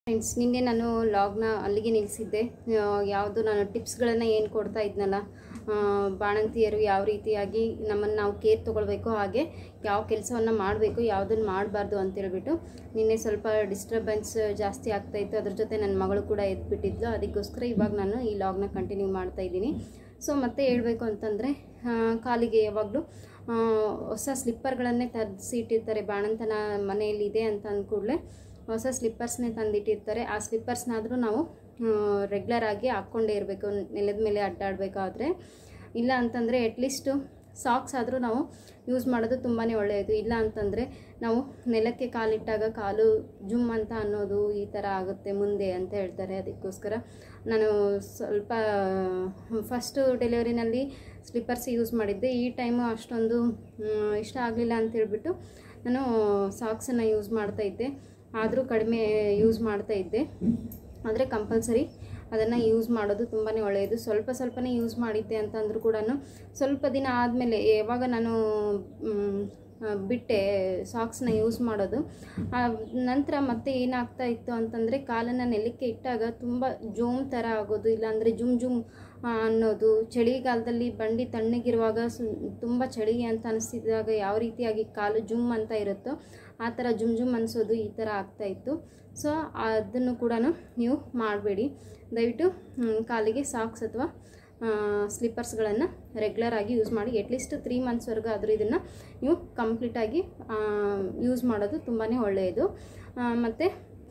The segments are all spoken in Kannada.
ಫ್ರೆಂಡ್ಸ್ ನಿನ್ನೆ ನಾನು ಲಾಗ್ನ ಅಲ್ಲಿಗೆ ನಿಲ್ಲಿಸಿದ್ದೆ ಯಾವುದು ನಾನು ಟಿಪ್ಸ್ಗಳನ್ನು ಏನು ಕೊಡ್ತಾ ಇದ್ನಲ್ಲ ಆ, ಬಾಣಂತಿಯರು ಯಾವ ರೀತಿಯಾಗಿ ನಮ್ಮನ್ನು ನಾವು ಕೇರ್ ತೊಗೊಳ್ಬೇಕು ಹಾಗೆ ಯಾವ ಕೆಲಸವನ್ನು ಮಾಡಬೇಕು ಯಾವುದನ್ನು ಮಾಡಬಾರ್ದು ಅಂತೇಳ್ಬಿಟ್ಟು ನಿನ್ನೆ ಸ್ವಲ್ಪ ಡಿಸ್ಟರ್ಬೆನ್ಸ್ ಜಾಸ್ತಿ ಆಗ್ತಾಯಿತ್ತು ಅದ್ರ ಜೊತೆ ನನ್ನ ಮಗಳು ಕೂಡ ಎದ್ಬಿಟ್ಟಿದ್ಲು ಅದಕ್ಕೋಸ್ಕರ ಇವಾಗ ನಾನು ಈ ಲಾಗ್ನ ಕಂಟಿನ್ಯೂ ಮಾಡ್ತಾ ಇದ್ದೀನಿ ಸೊ ಮತ್ತೆ ಹೇಳಬೇಕು ಅಂತಂದರೆ ಕಾಲಿಗೆ ಯಾವಾಗಲೂ ಹೊಸ ಸ್ಲಿಪ್ಪರ್ಗಳನ್ನೇ ತರಿಸಿ ಇಟ್ಟಿರ್ತಾರೆ ಬಾಣಂತನ ಮನೆಯಲ್ಲಿ ಇದೆ ಅಂತ ಅಂದ್ಕೂಡಲೇ ಹೊಸ ಸ್ಲಿಪ್ಪರ್ಸ್ನೇ ತಂದಿಟ್ಟಿರ್ತಾರೆ ಆ ಸ್ಲಿಪ್ಪರ್ಸ್ನಾದರೂ ನಾವು ರೆಗ್ಯುಲರ್ ಆಗಿ ಹಾಕ್ಕೊಂಡೇ ಇರಬೇಕು ನೆಲದ ಮೇಲೆ ಅಡ್ಡಾಡಬೇಕಾದ್ರೆ ಇಲ್ಲ ಅಂತಂದರೆ ಅಟ್ಲೀಸ್ಟು ಸಾಕ್ಸ್ ಆದರೂ ನಾವು ಯೂಸ್ ಮಾಡೋದು ತುಂಬಾ ಒಳ್ಳೆಯದು ಇಲ್ಲ ಅಂತಂದರೆ ನಾವು ನೆಲಕ್ಕೆ ಕಾಲಿಟ್ಟಾಗ ಕಾಲು ಜುಮ್ ಅಂತ ಅನ್ನೋದು ಈ ಥರ ಆಗುತ್ತೆ ಮುಂದೆ ಅಂತ ಹೇಳ್ತಾರೆ ಅದಕ್ಕೋಸ್ಕರ ನಾನು ಸ್ವಲ್ಪ ಫಸ್ಟು ಡೆಲಿವರಿನಲ್ಲಿ ಸ್ಲಿಪ್ಪರ್ಸ್ ಯೂಸ್ ಮಾಡಿದ್ದೆ ಈ ಟೈಮು ಅಷ್ಟೊಂದು ಮ್, ಇಷ್ಟ ಆಗಲಿಲ್ಲ ಅಂತ ಹೇಳ್ಬಿಟ್ಟು ನಾನು ಸಾಕ್ಸನ್ನು ಯೂಸ್ ಮಾಡ್ತಾ ಇದ್ದೆ ಆದರೂ ಕಡಿಮೆ ಯೂಸ್ ಮಾಡ್ತಾ ಇದ್ದೆ ಆದರೆ ಕಂಪಲ್ಸರಿ ಅದನ್ನು ಯೂಸ್ ಮಾಡೋದು ತುಂಬಾ ಒಳ್ಳೆಯದು ಸ್ವಲ್ಪ ಸ್ವಲ್ಪನೇ ಯೂಸ್ ಮಾಡಿದ್ದೆ ಅಂತಂದರೂ ಕೂಡ ಸ್ವಲ್ಪ ದಿನ ಆದಮೇಲೆ ಯಾವಾಗ ನಾನು ಮ್, ಆ, ಬಿಟ್ಟೆ ಸಾಕ್ಸ್ನ ಯೂಸ್ ಮಾಡೋದು ಆ ನಂತರ ಮತ್ತೆ ಏನಾಗ್ತಾ ಇತ್ತು ಅಂತಂದರೆ ಕಾಲನ್ನು ನೆಲಕ್ಕೆ ಇಟ್ಟಾಗ ತುಂಬ ಜೋಮ್ ಥರ ಆಗೋದು ಇಲ್ಲಾಂದರೆ ಜುಮ್ ಜುಮ್ ಆ, ಅನ್ನೋದು ಚಳಿಗಾಲದಲ್ಲಿ ಬಂಡಿ ತಣ್ಣಗಿರುವಾಗ ಸು ತುಂಬ ಚಳಿ ಅಂತ ಅನಿಸ್ತಿದ್ದಾಗ ಯಾವ ರೀತಿಯಾಗಿ ಕಾಲು ಜುಮ್ ಅಂತ ಇರುತ್ತೋ ಆ ಥರ ಜುಮ್ ಜುಮ್ ಅನಿಸೋದು ಈ ಥರ ಆಗ್ತಾಯಿತ್ತು ಸೊ ಅದನ್ನು ಕೂಡ ನೀವು ಮಾಡಬೇಡಿ ದಯವಿಟ್ಟು ಮ್, ಕಾಲಿಗೆ ಸಾಕ್ಸ್ ಅಥವಾ ಸ್ಲಿಪ್ಪರ್ಸ್ಗಳನ್ನು ರೆಗ್ಯುಲರ್ ಆಗಿ ಯೂಸ್ ಮಾಡಿ ಅಟ್ಲೀಸ್ಟ್ ತ್ರೀ ಮಂತ್ಸ್ವರೆಗೂ ಆದರೂ ಇದನ್ನು ನೀವು ಕಂಪ್ಲೀಟಾಗಿ ಯೂಸ್ ಮಾಡೋದು ತುಂಬಾ ಒಳ್ಳೆಯದು ಮತ್ತು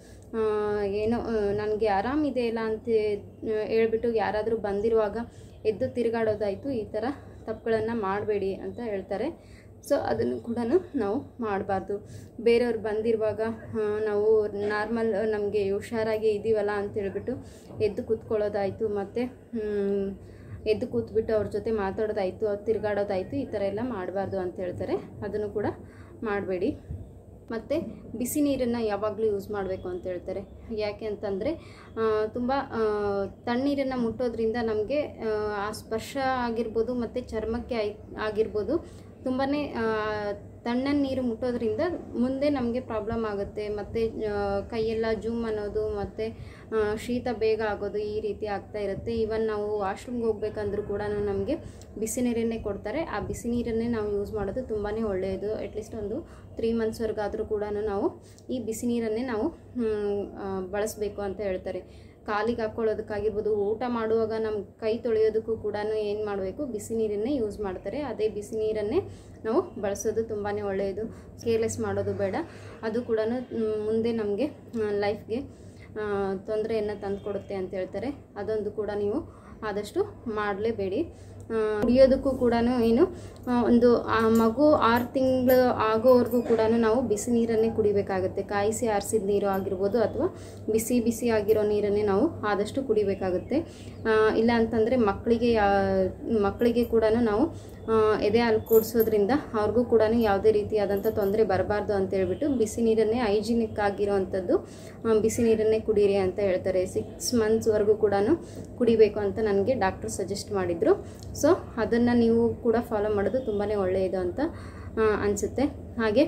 ಏನೋ ನನಗೆ ಆರಾಮಿದೆ ಇಲ್ಲ ಅಂತ ಆ, ಹೇಳ್ಬಿಟ್ಟು ಯಾರಾದರೂ ಬಂದಿರುವಾಗ ಎದ್ದು ತಿರುಗಾಡೋದಾಯಿತು ಈ ಥರ ತಪ್ಪುಗಳನ್ನು ಮಾಡಬೇಡಿ ಅಂತ ಹೇಳ್ತಾರೆ ಸೊ ಅದನ್ನು ಕೂಡ ನಾವು ಮಾಡಬಾರ್ದು ಬೇರೆಯವ್ರು ಬಂದಿರುವಾಗ ಆ, ನಾವು ನಾರ್ಮಲ್ ನಮಗೆ ಹುಷಾರಾಗಿ ಇದ್ದೀವಲ್ಲ ಅಂತ ಹೇಳ್ಬಿಟ್ಟು ಎದ್ದು ಕೂತ್ಕೊಳ್ಳೋದಾಯಿತು ಮತ್ತು ಎದ್ದು ಕೂತ್ಬಿಟ್ಟು ಅವ್ರ ಜೊತೆ ಮಾತಾಡೋದಾಯಿತು ಅವ್ರು ತಿರುಗಾಡೋದಾಯಿತು ಈ ಥರ ಎಲ್ಲ ಮಾಡಬಾರ್ದು ಅಂತ ಹೇಳ್ತಾರೆ ಅದನ್ನು ಕೂಡ ಮಾಡಬೇಡಿ ಮತ್ತು ಬಿಸಿ ನೀರನ್ನು ಯಾವಾಗಲೂ ಯೂಸ್ ಮಾಡಬೇಕು ಅಂತ ಹೇಳ್ತಾರೆ ಯಾಕೆ ಅಂತಂದರೆ ತುಂಬ ತಣ್ಣೀರನ್ನು ಮುಟ್ಟೋದ್ರಿಂದ ನಮಗೆ ಆ ಸ್ಪರ್ಶ ಆಗಿರ್ಬೋದು ಮತ್ತು ಚರ್ಮಕ್ಕೆ ಆಯ್ ಆಗಿರ್ಬೋದು ತುಂಬಾ ತಣ್ಣನ ನೀರು ಮುಟ್ಟೋದ್ರಿಂದ ಮುಂದೆ ನಮಗೆ ಪ್ರಾಬ್ಲಮ್ ಆಗುತ್ತೆ ಮತ್ತು ಕೈಯೆಲ್ಲ ಜುಮ್ ಅನ್ನೋದು ಮತ್ತು ಶೀತ ಬೇಗ ಆಗೋದು ಈ ರೀತಿ ಆಗ್ತಾ ಇರುತ್ತೆ ಈವನ್ ನಾವು ವಾಶ್ರೂಮ್ಗೆ ಹೋಗ್ಬೇಕಂದ್ರೂ ಕೂಡ ನಮಗೆ ಬಿಸಿ ನೀರನ್ನೇ ಕೊಡ್ತಾರೆ ಆ ಬಿಸಿ ನೀರನ್ನೇ ನಾವು ಯೂಸ್ ಮಾಡೋದು ತುಂಬಾ ಒಳ್ಳೆಯದು ಅಟ್ಲೀಸ್ಟ್ ಒಂದು ತ್ರೀ ಮಂತ್ಸ್ವರೆಗಾದರೂ ಕೂಡ ನಾವು ಈ ಬಿಸಿ ನೀರನ್ನೇ ನಾವು ಹ್ಮ್, ಆ, ಬಳಸಬೇಕು ಅಂತ ಹೇಳ್ತಾರೆ ಕಾಲಿಗೆ ಹಾಕ್ಕೊಳ್ಳೋದಕ್ಕಾಗಿರ್ಬೋದು ಊಟ ಮಾಡುವಾಗ ನಮ್ಮ ಕೈ ತೊಳೆಯೋದಕ್ಕೂ ಕೂಡ ಏನು ಮಾಡಬೇಕು ಬಿಸಿ ನೀರನ್ನೇ ಯೂಸ್ ಮಾಡ್ತಾರೆ ಅದೇ ಬಿಸಿ ನೀರನ್ನೇ ನಾವು ಬಳಸೋದು ತುಂಬಾ ಒಳ್ಳೆಯದು ಕೇರ್ಲೆಸ್ ಮಾಡೋದು ಬೇಡ ಅದು ಕೂಡ ಮುಂದೆ ನಮಗೆ ಲೈಫ್ಗೆ ತೊಂದರೆಯನ್ನು ತಂದುಕೊಡುತ್ತೆ ಅಂತ ಹೇಳ್ತಾರೆ ಅದೊಂದು ಕೂಡ ನೀವು ಆದಷ್ಟು ಮಾಡಲೇಬೇಡಿ ಕುಡಿಯೋದಕ್ಕೂ ಕೂಡ ಏನು ಆ, ಒಂದು ಆ ಮಗು ಆರು ತಿಂಗಳು ಆಗೋವರೆಗೂ ಕೂಡ ನಾವು ಬಿಸಿ ನೀರನ್ನೇ ಕುಡಿಬೇಕಾಗುತ್ತೆ ಕಾಯಿಸಿ ಆರಿಸಿದ ನೀರು ಆಗಿರ್ಬೋದು ಅಥವಾ ಬಿಸಿ ಬಿಸಿ ಆಗಿರೋ ನೀರನ್ನೇ ನಾವು ಆದಷ್ಟು ಕುಡಿಬೇಕಾಗುತ್ತೆ ಆ, ಇಲ್ಲ ಅಂತಂದರೆ ಮಕ್ಕಳಿಗೆ ಯಾ- ಮಕ್ಕಳಿಗೆ ಕೂಡ ನಾವು ಆ, ಎದೆ ಹಾಲು ಕೂಡಿಸೋದ್ರಿಂದ ಅವ್ರಿಗೂ ಕೂಡ ಯಾವುದೇ ರೀತಿಯಾದಂಥ ತೊಂದರೆ ಬರಬಾರ್ದು ಅಂತ ಹೇಳ್ಬಿಟ್ಟು ಬಿಸಿ ನೀರನ್ನೇ ಹೈಜಿನಿಕ್ ಆಗಿರೋವಂಥದ್ದು ಆ, ಬಿಸಿ ನೀರನ್ನೇ ಕುಡೀರಿ ಅಂತ ಹೇಳ್ತಾರೆ ಸಿಕ್ಸ್ ಮಂತ್ಸ್ವರೆಗೂ ಕೂಡ ಕುಡಿಬೇಕು ಅಂತ ನನಗೆ ಡಾಕ್ಟ್ರು ಸಜೆಸ್ಟ್ ಮಾಡಿದರು ಸೊ ಅದನ್ನು ನೀವು ಕೂಡ ಫಾಲೋ ಮಾಡೋದು ತುಂಬಾ ಒಳ್ಳೆಯದು ಅಂತ ಅನಿಸುತ್ತೆ ಹಾಗೆ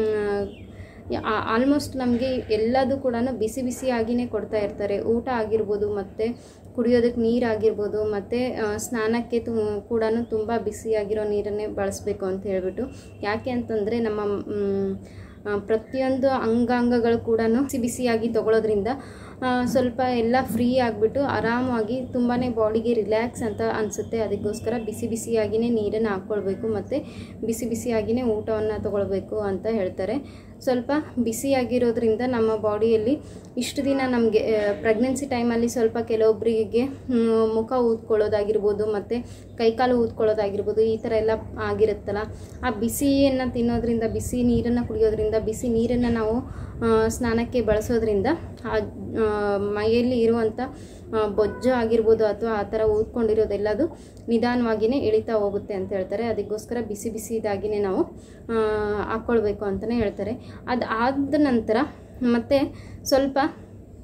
ಆಲ್ಮೋಸ್ಟ್ ನಮಗೆ ಎಲ್ಲದೂ ಕೂಡ ಬಿಸಿ ಬಿಸಿಯಾಗಿಯೇ ಕೊಡ್ತಾ ಇರ್ತಾರೆ ಊಟ ಆಗಿರ್ಬೋದು ಮತ್ತು ಕುಡಿಯೋದಕ್ಕೆ ನೀರು ಆಗಿರ್ಬೋದು ಮತ್ತು ಸ್ನಾನಕ್ಕೆ ತು ಕೂಡ ತುಂಬ ಬಿಸಿಯಾಗಿರೋ ನೀರನ್ನೇ ಬಳಸಬೇಕು ಅಂತ ಹೇಳ್ಬಿಟ್ಟು ಯಾಕೆ ಅಂತಂದರೆ ನಮ್ಮ ಮ್, ಆ, ಪ್ರತಿಯೊಂದು ಅಂಗಾಂಗಗಳು ಕೂಡ ಬಿಸಿ ಬಿಸಿಯಾಗಿ ತಗೊಳ್ಳೋದ್ರಿಂದ ಆ, ಸ್ವಲ್ಪ ಎಲ್ಲ ಫ್ರೀ ಆಗಿಬಿಟ್ಟು ಆರಾಮಾಗಿ ತುಂಬಾ ಬಾಡಿಗೆ ರಿಲ್ಯಾಕ್ಸ್ ಅಂತ ಅನಿಸುತ್ತೆ ಅದಕ್ಕೋಸ್ಕರ ಬಿಸಿ ಬಿಸಿಯಾಗಿಯೇ ನೀರನ್ನು ಹಾಕ್ಕೊಳ್ಬೇಕು ಮತ್ತು ಬಿಸಿ ಬಿಸಿಯಾಗಿಯೇ ಊಟವನ್ನು ತಗೊಳ್ಬೇಕು ಅಂತ ಹೇಳ್ತಾರೆ ಸ್ವಲ್ಪ ಬಿಸಿಯಾಗಿರೋದ್ರಿಂದ ನಮ್ಮ ಬಾಡಿಯಲ್ಲಿ ಇಷ್ಟು ದಿನ ನಮಗೆ ಪ್ರೆಗ್ನೆನ್ಸಿ ಟೈಮಲ್ಲಿ ಸ್ವಲ್ಪ ಕೆಲವೊಬ್ಬರಿಗೆ ಮುಖ ಊದ್ಕೊಳ್ಳೋದಾಗಿರ್ಬೋದು ಮತ್ತು ಕೈಕಾಲು ಊದ್ಕೊಳ್ಳೋದಾಗಿರ್ಬೋದು ಈ ಥರ ಎಲ್ಲ ಆಗಿರುತ್ತಲ್ಲ ಆ ಬಿಸಿಯನ್ನು ತಿನ್ನೋದ್ರಿಂದ ಬಿಸಿ ನೀರನ್ನು ಕುಡಿಯೋದ್ರಿಂದ ಬಿಸಿ ನೀರನ್ನು ನಾವು ಆ, ಸ್ನಾನಕ್ಕೆ ಬಳಸೋದ್ರಿಂದ ಆ ಆ, ಮೈಯಲ್ಲಿ ಇರುವಂಥ ಆ, ಬೊಜ್ಜು ಆಗಿರ್ಬೋದು ಅಥವಾ ಆ ಥರ ಊದ್ಕೊಂಡಿರೋದೆಲ್ಲದು ನಿಧಾನವಾಗಿಯೇ ಇಳಿತಾ ಹೋಗುತ್ತೆ ಅಂತ ಹೇಳ್ತಾರೆ ಅದಕ್ಕೋಸ್ಕರ ಬಿಸಿ ಬಿಸಿದಾಗಿಯೇ ನಾವು ಆ, ಹಾಕ್ಕೊಳ್ಬೇಕು ಅಂತಲೇ ಹೇಳ್ತಾರೆ ಅದು ಆದ ನಂತರ ಮತ್ತೆ ಸ್ವಲ್ಪ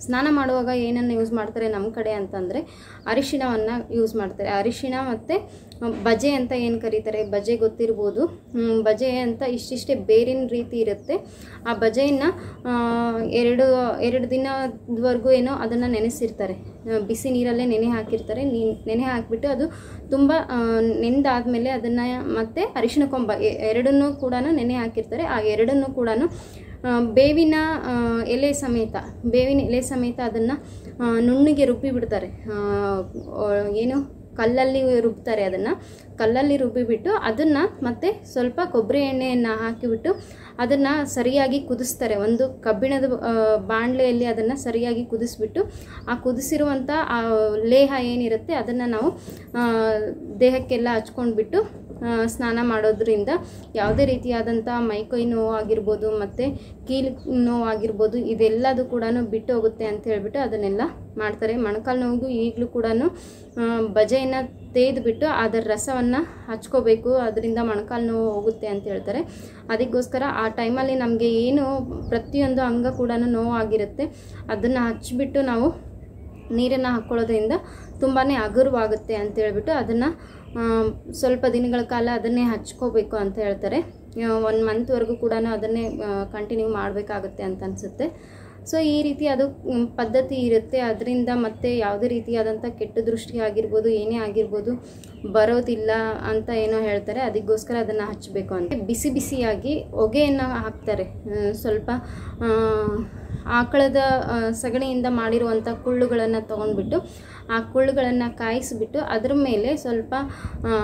ಸ್ನಾನ ಮಾಡುವಾಗ ಏನನ್ನು ಯೂಸ್ ಮಾಡ್ತಾರೆ ನಮ್ಮ ಕಡೆ ಅಂತಂದರೆ ಅರಿಶಿಣವನ್ನು ಯೂಸ್ ಮಾಡ್ತಾರೆ ಅರಿಶಿಣ ಮತ್ತು ಬಜೆ ಅಂತ ಏನು ಕರೀತಾರೆ ಬಜೆ ಗೊತ್ತಿರ್ಬೋದು ಹ್ಮ್, ಬಜೆ ಅಂತ ಇಷ್ಟಿಷ್ಟೇ ಬೇರಿನ ರೀತಿ ಇರುತ್ತೆ ಆ ಬಜೆಯನ್ನು ಎರಡು ಎರಡು ದಿನದವರೆಗೂ ಏನೋ ಅದನ್ನು ನೆನೆಸಿರ್ತಾರೆ ಆ, ಬಿಸಿ ನೀರಲ್ಲೇ ನೆನೆ ಹಾಕಿರ್ತಾರೆ ನೀ ನೆನೆ ಹಾಕಿಬಿಟ್ಟು ಅದು ತುಂಬ ನೆಂದಾದಮೇಲೆ ಅದನ್ನು ಮತ್ತೆ ಅರಿಶಿಣ ಕೊಂಬ ಎ- ಎರಡನ್ನೂ ಕೂಡ ನೆನೆ ಹಾಕಿರ್ತಾರೆ ಆ ಎರಡನ್ನೂ ಕೂಡ ಬೇವಿನ ಆ, ಎಲೆ ಸಮೇತ ಬೇವಿನ ಎಲೆ ಸಮೇತ ಅದನ್ನು ನುಣ್ಣಗೆ ರುಬ್ಬಿ ಬಿಡ್ತಾರೆ ಆ, ಆ, ಏನು ಕಲ್ಲಲ್ಲಿ ರುಬ್ತಾರೆ ಅದನ್ನು ಕಲ್ಲಲ್ಲಿ ರುಬ್ಬಿಬಿಟ್ಟು ಅದನ್ನು ಮತ್ತೆ ಸ್ವಲ್ಪ ಕೊಬ್ಬರಿ ಎಣ್ಣೆಯನ್ನು ಹಾಕಿಬಿಟ್ಟು ಅದನ್ನು ಸರಿಯಾಗಿ ಕುದಿಸ್ತಾರೆ ಒಂದು ಕಬ್ಬಿಣದ ಆ, ಬಾಣಲೆಯಲ್ಲಿ ಅದನ್ನು ಸರಿಯಾಗಿ ಕುದಿಸ್ಬಿಟ್ಟು ಆ ಕುದಿಸಿರುವಂಥ ಆ ಲೇಹ ಏನಿರುತ್ತೆ ಅದನ್ನು ನಾವು ಆ, ದೇಹಕ್ಕೆಲ್ಲ ಹಚ್ಕೊಂಡ್ಬಿಟ್ಟು ಆ, ಸ್ನಾನ ಮಾಡೋದ್ರಿಂದ ಯಾವುದೇ ರೀತಿಯಾದಂಥ ಮೈಕೈ ನೋವು ಆಗಿರ್ಬೋದು ಮತ್ತು ಕೀಲು ನೋವು ಆಗಿರ್ಬೋದು ಇದೆಲ್ಲದು ಕೂಡ ಬಿಟ್ಟು ಹೋಗುತ್ತೆ ಅಂತ ಹೇಳ್ಬಿಟ್ಟು ಅದನ್ನೆಲ್ಲ ಮಾಡ್ತಾರೆ ಮೊಣಕಾಲು ನೋವಿಗೂ ಈಗಲೂ ಕೂಡ ಬಜೆಯನ್ನು ತೆಗೆದುಬಿಟ್ಟು ಅದರ ರಸವನ್ನು ಹಚ್ಕೋಬೇಕು ಅದರಿಂದ ಮೊಣಕಾಲು ನೋವು ಹೋಗುತ್ತೆ ಅಂತ ಹೇಳ್ತಾರೆ ಅದಕ್ಕೋಸ್ಕರ ಆ ಟೈಮಲ್ಲಿ ನಮಗೆ ಏನು ಪ್ರತಿಯೊಂದು ಅಂಗ ಕೂಡ ನೋವು ಆಗಿರುತ್ತೆ ಅದನ್ನು ಹಚ್ಚಿಬಿಟ್ಟು ನಾವು ನೀರನ್ನು ಹಾಕ್ಕೊಳ್ಳೋದ್ರಿಂದ ತುಂಬಾ ಹಗುರವಾಗುತ್ತೆ ಅಂತ ಹೇಳ್ಬಿಟ್ಟು ಅದನ್ನು ಸ್ವಲ್ಪ ದಿನಗಳ ಕಾಲ ಅದನ್ನೇ ಹಚ್ಕೋಬೇಕು ಅಂತ ಹೇಳ್ತಾರೆ ಒನ್ ಮಂತ್ವರೆಗೂ ಕೂಡ ಅದನ್ನೇ ಕಂಟಿನ್ಯೂ ಮಾಡಬೇಕಾಗುತ್ತೆ ಅಂತ ಅನಿಸುತ್ತೆ ಸೊ ಈ ರೀತಿ ಅದು ಮ್, ಪದ್ಧತಿ ಇರುತ್ತೆ ಅದರಿಂದ ಮತ್ತೆ ಯಾವುದೇ ರೀತಿಯಾದಂಥ ಕೆಟ್ಟ ದೃಷ್ಟಿ ಆಗಿರ್ಬೋದು ಏನೇ ಆಗಿರ್ಬೋದು ಬರೋದಿಲ್ಲ ಅಂತ ಏನೋ ಹೇಳ್ತಾರೆ ಅದಕ್ಕೋಸ್ಕರ ಅದನ್ನು ಹಚ್ಚಬೇಕು ಅಂತ ಬಿಸಿ ಬಿಸಿಯಾಗಿ ಹೊಗೆಯನ್ನು ಹಾಕ್ತಾರೆ ಆ, ಸ್ವಲ್ಪ ಆ, ಆಕಳದ ಆ, ಸಗಣಿಯಿಂದ ಮಾಡಿರುವಂಥ ಕುಳ್ಳುಗಳನ್ನು ತೊಗೊಂಡ್ಬಿಟ್ಟು ಆ ಕುಳ್ಳುಗಳನ್ನು ಕಾಯಿಸಿಬಿಟ್ಟು ಅದ್ರ ಮೇಲೆ ಸ್ವಲ್ಪ ಆ,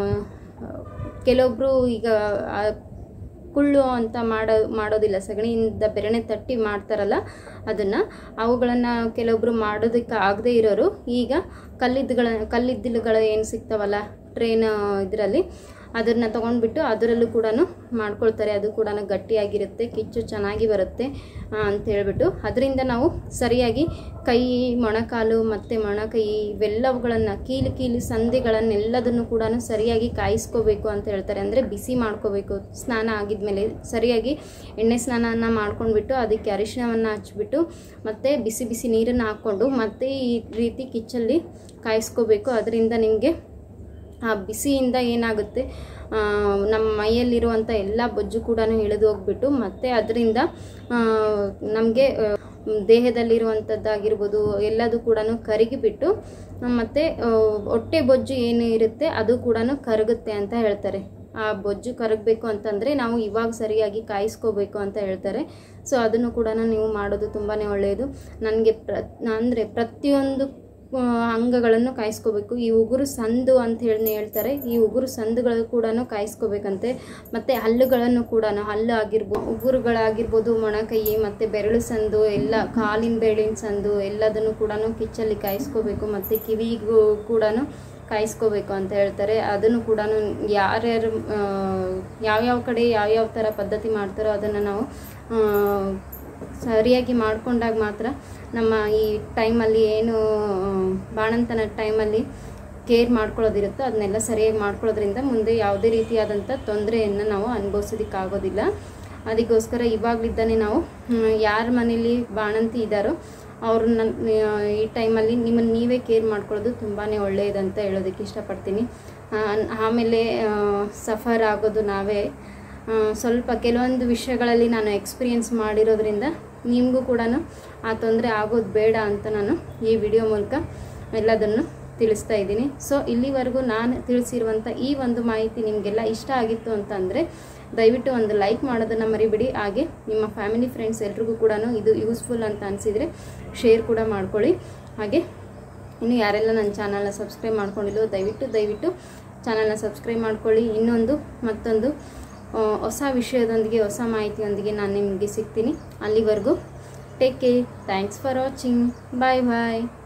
ಕೆಲವೊಬ್ಬರು ಈಗ ಆ ಕುಳ್ಳು ಅಂತ ಮಾಡೋ ಮಾಡೋದಿಲ್ಲ ಸಗಣಿಯಿಂದ ಬೆರಣೆ ತಟ್ಟಿ ಮಾಡ್ತಾರಲ್ಲ ಅದನ್ನು ಅವುಗಳನ್ನು ಕೆಲವೊಬ್ಬರು ಮಾಡೋದಕ್ಕೆ ಆಗದೇ ಇರೋರು ಈಗ ಕಲ್ಲಿದ್ದುಗಳ ಕಲ್ಲಿದ್ದಿಲುಗಳು ಏನು ಸಿಗ್ತಾವಲ್ಲ ಟ್ರೈನ್ ಇದರಲ್ಲಿ ಅದನ್ನು ತೊಗೊಂಡ್ಬಿಟ್ಟು ಅದರಲ್ಲೂ ಕೂಡ ಮಾಡ್ಕೊಳ್ತಾರೆ ಅದು ಕೂಡ ಗಟ್ಟಿಯಾಗಿರುತ್ತೆ ಕಿಚ್ಚು ಚೆನ್ನಾಗಿ ಬರುತ್ತೆ ಆ, ಅಂತ ಹೇಳ್ಬಿಟ್ಟು ಅದರಿಂದ ನಾವು ಸರಿಯಾಗಿ ಕೈ ಮೊಣಕಾಲು ಮತ್ತು ಮೊಣಕೈ ಇವೆಲ್ಲವುಗಳನ್ನು ಕೀಲು ಕೀಲು ಸಂಧಿಗಳನ್ನೆಲ್ಲದನ್ನು ಕೂಡ ಸರಿಯಾಗಿ ಕಾಯಿಸ್ಕೋಬೇಕು ಅಂತ ಹೇಳ್ತಾರೆ ಅಂದರೆ ಬಿಸಿ ಮಾಡ್ಕೋಬೇಕು ಸ್ನಾನ ಆಗಿದ್ಮೇಲೆ ಸರಿಯಾಗಿ ಎಣ್ಣೆ ಸ್ನಾನನ ಮಾಡ್ಕೊಂಡ್ಬಿಟ್ಟು ಅದಕ್ಕೆ ಅರಿಶಿಣವನ್ನು ಹಚ್ಬಿಟ್ಟು ಮತ್ತು ಬಿಸಿ ಬಿಸಿ ನೀರನ್ನು ಹಾಕ್ಕೊಂಡು ಮತ್ತೆ ಈ ರೀತಿ ಕಿಚ್ಚಲ್ಲಿ ಕಾಯಿಸ್ಕೋಬೇಕು ಅದರಿಂದ ನಿಮಗೆ ಆ ಬಿಸಿಯಿಂದ ಏನಾಗುತ್ತೆ ಆ, ನಮ್ಮ ಮೈಯಲ್ಲಿರುವಂಥ ಎಲ್ಲ ಬೊಜ್ಜು ಕೂಡ ಇಳಿದು ಹೋಗ್ಬಿಟ್ಟು ಮತ್ತು ಅದರಿಂದ ನಮಗೆ ದೇಹದಲ್ಲಿರುವಂಥದ್ದಾಗಿರ್ಬೋದು ಎಲ್ಲದೂ ಕೂಡ ಕರಗಿಬಿಟ್ಟು ಮತ್ತು ಹೊಟ್ಟೆ ಬೊಜ್ಜು ಏನು ಇರುತ್ತೆ ಅದು ಕೂಡ ಕರಗುತ್ತೆ ಅಂತ ಹೇಳ್ತಾರೆ ಆ ಬೊಜ್ಜು ಕರಗಬೇಕು ಅಂತಂದರೆ ನಾವು ಇವಾಗ ಸರಿಯಾಗಿ ಕಾಯಿಸ್ಕೋಬೇಕು ಅಂತ ಹೇಳ್ತಾರೆ ಸೊ ಅದನ್ನು ಕೂಡ ನೀವು ಮಾಡೋದು ತುಂಬಾ ಒಳ್ಳೆಯದು ನನಗೆ ಪ್ರ ಅಂದರೆ ಪ್ರತಿಯೊಂದು ಆ, ಅಂಗಗಳನ್ನು ಕಾಯಿಸ್ಕೋಬೇಕು ಈ ಉಗುರು ಸಂದು ಅಂತ ಹೇಳಿ ಹೇಳ್ತಾರೆ ಈ ಉಗುರು ಸಂದುಗಳು ಕೂಡ ಕಾಯಿಸ್ಕೋಬೇಕಂತೆ ಮತ್ತು ಹಲ್ಲುಗಳನ್ನು ಕೂಡ ಹಲ್ಲು ಆಗಿರ್ಬೋದು ಉಗುರುಗಳಾಗಿರ್ಬೋದು ಮೊಣಕೈ ಮತ್ತು ಬೆರಳು ಸಂದು ಎಲ್ಲ ಕಾಲಿನ ಬೆರಳಿನ ಸಂದು ಎಲ್ಲದನ್ನು ಕೂಡ ಕಿಚ್ಚಲ್ಲಿ ಕಾಯಿಸ್ಕೋಬೇಕು ಮತ್ತು ಕಿವಿಗೂ ಕೂಡ ಕಾಯಿಸ್ಕೋಬೇಕು ಅಂತ ಹೇಳ್ತಾರೆ ಅದನ್ನು ಕೂಡ ಯಾರ್ಯಾರು ಆ, ಯಾವ್ಯಾವ ಕಡೆ ಯಾವ್ಯಾವ ಥರ ಪದ್ಧತಿ ಮಾಡ್ತಾರೋ ಅದನ್ನು ನಾವು ಆ, ಸರಿಯಾಗಿ ಮಾಡ್ಕೊಂಡಾಗ ಮಾತ್ರ ನಮ್ಮ ಈ ಟೈಮಲ್ಲಿ ಏನು ಆ, ಬಾಣಂತನ ಟೈಮಲ್ಲಿ ಕೇರ್ ಮಾಡ್ಕೊಳ್ಳೋದಿರುತ್ತೋ ಅದನ್ನೆಲ್ಲ ಸರಿಯಾಗಿ ಮಾಡ್ಕೊಳ್ಳೋದ್ರಿಂದ ಮುಂದೆ ಯಾವುದೇ ರೀತಿಯಾದಂಥ ತೊಂದರೆಯನ್ನು ನಾವು ಅನುಭವಿಸೋದಕ್ಕಾಗೋದಿಲ್ಲ ಅದಕ್ಕೋಸ್ಕರ ಇವಾಗಲಿದ್ದಾನೆ ನಾವು ಯಾರ ಮನೇಲಿ ಬಾಣಂತಿ ಇದ್ದಾರೋ ಅವ್ರನ್ನ ಆ, ಈ ಟೈಮಲ್ಲಿ ನಿಮ್ಮನ್ನು ನೀವೇ ಕೇರ್ ಮಾಡ್ಕೊಳ್ಳೋದು ತುಂಬಾ ಒಳ್ಳೆಯದಂತ ಹೇಳೋದಕ್ಕೆ ಇಷ್ಟಪಡ್ತೀನಿ ಆ, ಆಮೇಲೆ ಸಫರ್ ಆಗೋದು ನಾವೇ ಆ, ಸ್ವಲ್ಪ ಕೆಲವೊಂದು ವಿಷಯಗಳಲ್ಲಿ ನಾನು ಎಕ್ಸ್ಪೀರಿಯೆನ್ಸ್ ಮಾಡಿರೋದ್ರಿಂದ ನಿಮಗೂ ಕೂಡ ಆ ತೊಂದರೆ ಆಗೋದು ಬೇಡ ಅಂತ ನಾನು ಈ ವಿಡಿಯೋ ಮೂಲಕ ಎಲ್ಲದನ್ನು ತಿಳಿಸ್ತಾ ಇದ್ದೀನಿ ಸೊ ಇಲ್ಲಿವರೆಗೂ ನಾನು ತಿಳಿಸಿರುವಂಥ ಈ ಒಂದು ಮಾಹಿತಿ ನಿಮಗೆಲ್ಲ ಇಷ್ಟ ಆಗಿತ್ತು ಅಂತಂದರೆ ದಯವಿಟ್ಟು ಒಂದು ಲೈಕ್ ಮಾಡೋದನ್ನು ಮರಿಬೇಡಿ ಹಾಗೆ ನಿಮ್ಮ ಫ್ಯಾಮಿಲಿ ಫ್ರೆಂಡ್ಸ್ ಎಲ್ರಿಗೂ ಕೂಡ ಇದು ಯೂಸ್ಫುಲ್ ಅಂತ ಅನಿಸಿದರೆ ಶೇರ್ ಕೂಡ ಮಾಡ್ಕೊಳ್ಳಿ ಹಾಗೆ ಇನ್ನು ಯಾರೆಲ್ಲ ನನ್ನ ಚಾನಲ್ನ ಸಬ್ಸ್ಕ್ರೈಬ್ ಮಾಡ್ಕೊಂಡಿಲ್ಲೋ ದಯವಿಟ್ಟು ದಯವಿಟ್ಟು ಚಾನಲ್ನ ಸಬ್ಸ್ಕ್ರೈಬ್ ಮಾಡ್ಕೊಳ್ಳಿ ಇನ್ನೊಂದು ಮತ್ತೊಂದು ಆ, ಹೊಸ ವಿಷಯದೊಂದಿಗೆ ಹೊಸ ಮಾಹಿತಿಯೊಂದಿಗೆ ನಾನು ನಿಮಗೆ ಸಿಗ್ತೀನಿ ಅಲ್ಲಿವರೆಗೂ take care thanks for watching bye bye